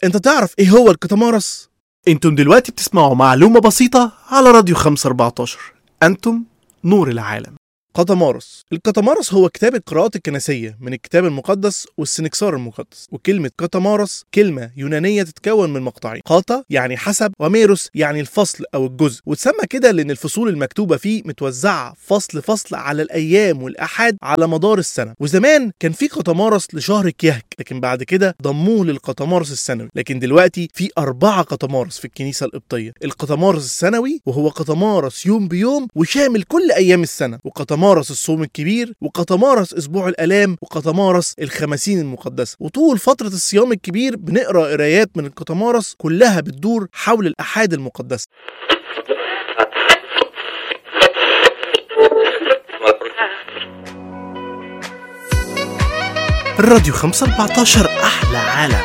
انت تعرف ايه هو الكتامارس؟ انتم دلوقتي بتسمعوا معلومة بسيطة على راديو 514 انتم نور العالم قطمارس القطمارس هو كتاب القراءات الكنسية من الكتاب المقدس والسنكسار المقدس وكلمة قطمارس كلمة يونانية تتكون من مقطعين قاطا يعني حسب وميروس يعني الفصل أو الجزء وتسمى كده لأن الفصول المكتوبة فيه متوزعة فصل فصل على الأيام والأحاد على مدار السنة وزمان كان في قطمارس لشهر كيهك لكن بعد كده ضموه للقطمارس السنوي لكن دلوقتي في أربعة قطمارس في الكنيسة القبطية القطمارس السنوي وهو قطمارس يوم بيوم وشامل كل أيام السنة وقطمارس الصوم الكبير وقطمارس أسبوع الآلام وقطمارس الخمسين المقدسة وطول فترة الصيام الكبير بنقرأ قرايات من القطمارس كلها بتدور حول الأحاد المقدسة الراديو 514 احلى عالم